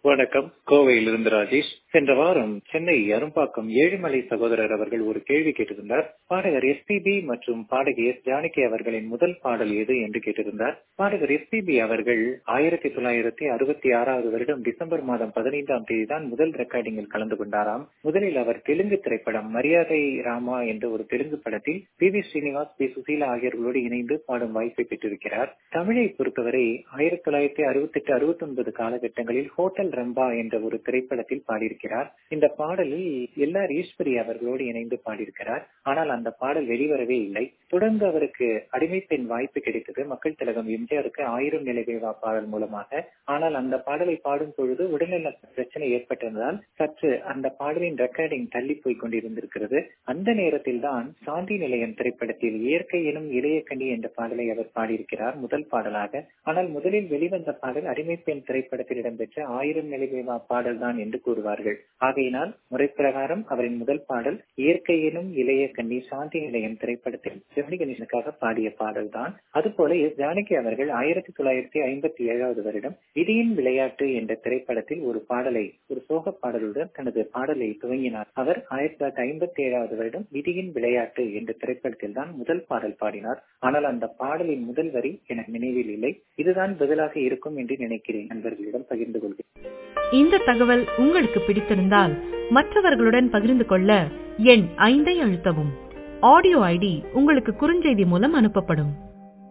வணக்கம் கோவையிலிருந்து ராஜேஷ் சென்ற வாரம் சென்னை அரும்பாக்கம் ஏழுமலை சகோதரர் அவர்கள் ஒரு கேள்வி கேட்டிருந்தார் பாடகர் எஸ்பிபி மற்றும் பாடகி எஸ் ஜானகி அவர்களின் முதல் பாடல் எது என்று கேட்டிருந்தார் பாடகர் எஸ்பிபி அவர்கள் ஆயிரத்தி தொள்ளாயிரத்தி அறுபத்தி ஆறாவது வருடம் டிசம்பர் மாதம் பதினைந்தாம் தேதி தான் முதல் ரெக்கார்டிங்கில் கலந்து கொண்டாராம் முதலில் அவர் தெலுங்கு திரைப்படம் மரியாதை ராமா என்ற ஒரு தெலுங்கு படத்தில் P V Srinivas P Susheela ஆகியோர்களோடு இணைந்து பாடும் வாய்ப்பை பெற்றிருக்கிறார் தமிழை பொறுத்தவரை ஆயிரத்தி தொள்ளாயிரத்தி அறுபத்தி எட்டு அறுபத்தி ஒன்பது காலகட்டங்களில் ஹோட்டல் ரம்பா என்ற ஒரு திரைப்படத்தில் பாடியிருக்கிறார் இந்த பாடலில் எல்ஆர் ஈஸ்வரி அவர்களோடு இணைந்து பாடியிருக்கிறார் ஆனால் அந்த பாடல் வெளிவரவே இல்லை தொடர்ந்து அவருக்கு அடிமை பெண் வாய்ப்பு கிடைத்தது மக்கள் திலகம் எம்ஜிஆருக்கு ஆயிரம் நிலைவேவா பாடல் மூலமாக ஆனால் அந்த பாடலை பாடும் பொழுது உடல்நல பிரச்சனை ஏற்பட்டிருந்ததால் சற்று அந்த பாடலின் ரெக்கார்டிங் தள்ளி போய் கொண்டிருந்திருக்கிறது அந்த நேரத்தில் தான் சாந்தி நிலையம் திரைப்படத்தில் இயற்கை எனும் இளைய கனி என்ற பாடலை அவர் பாடியிருக்கிறார் முதல் பாடலாக ஆனால் முதலில் வெளிவந்த பாடல் அடிமை பெண் திரைப்படத்தில் இடம்பெற்ற ஆயிரம் நிலைவேவா பாடல் தான் என்று கூறுவார்கள் ஆகையினால் முறை பிரகாரம் அவரின் முதல் பாடல் இயற்கை எனும் இளைய கண்ணி சாந்தி நிலையம் திரைப்படத்தில் சிவனி கணேசனுக்காக பாடிய பாடல் தான் அதுபோல எஸ் ஜானகி அவர்கள் ஆயிரத்தி தொள்ளாயிரத்தி ஐம்பத்தி ஏழாவது வருடம் விதியின் விளையாட்டு என்ற திரைப்படத்தில் ஒரு பாடலை ஒரு சோக பாடலுடன் தனது பாடலை துவங்கினார் அவர் ஆயிரத்தி தொள்ளாயிரத்தி ஐம்பத்தி ஏழாவது வருடம் விதியின் விளையாட்டு என்ற திரைப்படத்தில் தான் முதல் பாடல் பாடினார் ஆனால் அந்த பாடலின் முதல் வரி எனக்கு நினைவில் இல்லை இதுதான் பதிலாக இருக்கும் என்று நினைக்கிறேன் நண்பர்களிடம் பகிர்ந்து கொள்கிறேன் இந்த தகவல் உங்களுக்கு பிடித்திருந்தால் மற்றவர்களுடன் பகிர்ந்து கொள்ள எண் ஐந்தை அழுத்தவும் ஆடியோ ஐடி உங்களுக்கு குறுஞ்செய்தி மூலம் அனுப்பப்படும்